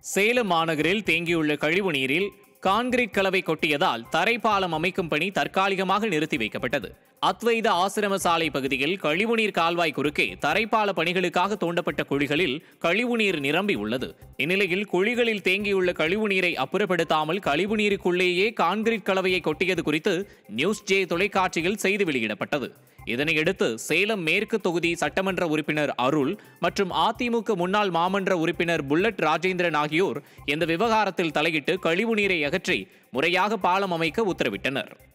சேலம் மாநகரில் தேங்கியுள்ள கழிவு நீரில் கான்கிரீட் கலவை கொட்டியதால் தரைப்பாலம் அமைக்கும் பணி தற்காலிகமாக நிறுத்தி வைக்கப்பட்டது அத்வைத ஆசிரம சாலை பகுதியில் கழிவுநீர் கால்வாய் குறுக்கே தரைப்பால பணிகளுக்காக தோண்டப்பட்ட குழிகளில் கழிவுநீர் நிரம்பி உள்ளது இந்நிலையில் குழிகளில் தேங்கியுள்ள கழிவுநீரை அப்புறப்படுத்தாமல் கழிவுநீருக்குள்ளேயே கான்கிரீட் கலவையை கொட்டியது குறித்து நியூஸ் ஜே தொலைக்காட்சியில் செய்தி வெளியிடப்பட்டது இதனையடுத்து சேலம் மேற்கு தொகுதி சட்டமன்ற உறுப்பினர் அருள் மற்றும் அதிமுக முன்னாள் மாமன்ற உறுப்பினர் புல்லட் ராஜேந்திரன் ஆகியோர் இந்த விவகாரத்தில் தலையிட்டு கழிவுநீரை அகற்றி முறையாக பாலம் அமைக்க உத்தரவிட்டனர்